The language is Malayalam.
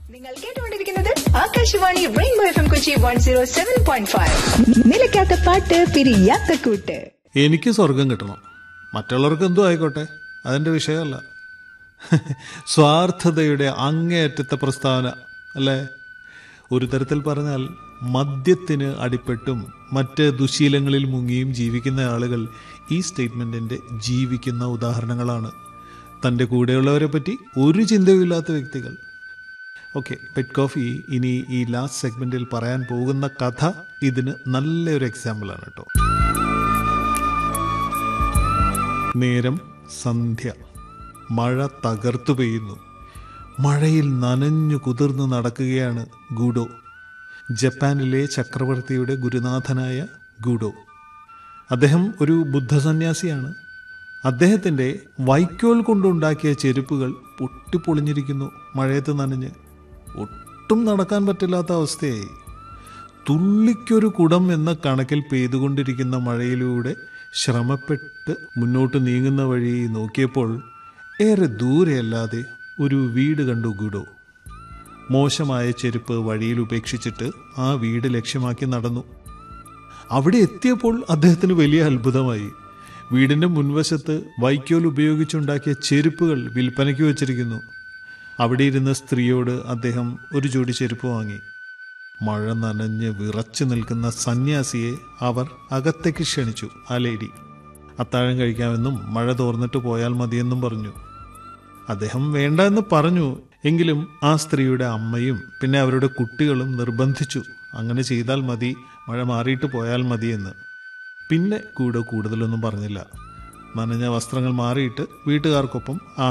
നിങ്ങൾ കേട്ടുകൊണ്ടിരിക്കുന്നത് Akashvani rainbow F M Kochi one zero seven point five നിലയ്ക്കാത്ത പാട്ട് പിരിയാത്ത കൂട്ട് എനിക്ക് സ്വർഗം കിട്ടണം മറ്റുള്ളവർക്ക് എന്തോ ആയിക്കോട്ടെ അതെന്റെ വിഷയമല്ല സ്വാർത്ഥതയുടെ അങ്ങേയറ്റത്തെ പ്രസ്താവന അല്ലേ ഒരു തരത്തിൽ പറഞ്ഞാൽ മദ്യത്തിന് അടിപ്പെട്ടും മറ്റ് ദുശീലങ്ങളിൽ മുങ്ങിയും ജീവിക്കുന്ന ആളുകൾ ഈ സ്റ്റേറ്റ്മെന്റിന്റെ ജീവിക്കുന്ന ഉദാഹരണങ്ങളാണ് തൻ്റെ കൂടെയുള്ളവരെ പറ്റി ഒരു ചിന്തയുമില്ലാത്ത വ്യക്തികൾ ഓക്കെ പെറ്റ് കോഫി ഇനി ഈ ലാസ്റ്റ് സെഗ്മെന്റിൽ പറയാൻ പോകുന്ന കഥ ഇതിന് നല്ലൊരു എക്സാമ്പിളാണ് കേട്ടോ നേരം സന്ധ്യ മഴ തകർത്തു പെയ്യുന്നു മഴയിൽ നനഞ്ഞു കുതിർന്ന് നടക്കുകയാണ് ഗൂഡോ ജപ്പാനിലെ ചക്രവർത്തിയുടെ ഗുരുനാഥനായ ഗൂഡോ അദ്ദേഹം ഒരു ബുദ്ധസന്യാസിയാണ് അദ്ദേഹത്തിൻ്റെ വൈക്കോൽ കൊണ്ടുണ്ടാക്കിയ ചെരുപ്പുകൾ പൊട്ടിപ്പൊളിഞ്ഞിരിക്കുന്നു മഴയത്ത് നനഞ്ഞ് ഒട്ടും നടക്കാൻ പറ്റില്ലാത്ത അവസ്ഥയായി തുള്ളിക്കൊരു കുടം എന്ന കണക്കിൽ പെയ്തുകൊണ്ടിരിക്കുന്ന മഴയിലൂടെ ശ്രമപ്പെട്ട് മുന്നോട്ട് നീങ്ങുന്ന വഴി നോക്കിയപ്പോൾ ഏറെ ദൂരെയല്ലാതെ ഒരു വീട് കണ്ടു ഗുഡോ മോശമായ ചെരുപ്പ് വഴിയിൽ ഉപേക്ഷിച്ചിട്ട് ആ വീട് ലക്ഷ്യമാക്കി നടന്നു അവിടെ എത്തിയപ്പോൾ അദ്ദേഹത്തിന് വലിയ അത്ഭുതമായി വീടിന്റെ മുൻവശത്ത് വൈക്കോൽ ഉപയോഗിച്ചുണ്ടാക്കിയ ചെരുപ്പുകൾ വിൽപ്പനയ്ക്ക് വച്ചിരിക്കുന്നു അവിടെ ഇരുന്ന സ്ത്രീയോട് അദ്ദേഹം ഒരു ജോഡി ചെരുപ്പ് വാങ്ങി മഴ നനഞ്ഞ് വിറച്ചു നിൽക്കുന്ന സന്യാസിയെ അവർ അകത്തേക്ക് ക്ഷണിച്ചു ആ ലേഡി അത്താഴം കഴിക്കാമെന്നും മഴ തോർന്നിട്ട് പോയാൽ മതിയെന്നും പറഞ്ഞു അദ്ദേഹം വേണ്ട എന്ന് പറഞ്ഞു എങ്കിലും ആ സ്ത്രീയുടെ അമ്മയും പിന്നെ അവരുടെ കുട്ടികളും നിർബന്ധിച്ചു അങ്ങനെ ചെയ്താൽ മതി മഴ മാറിയിട്ട് പോയാൽ മതിയെന്ന് പിന്നെ കൂടെ കൂടുതലൊന്നും പറഞ്ഞില്ല നനഞ്ഞ വസ്ത്രങ്ങൾ മാറിയിട്ട് വീട്ടുകാർക്കൊപ്പം ആ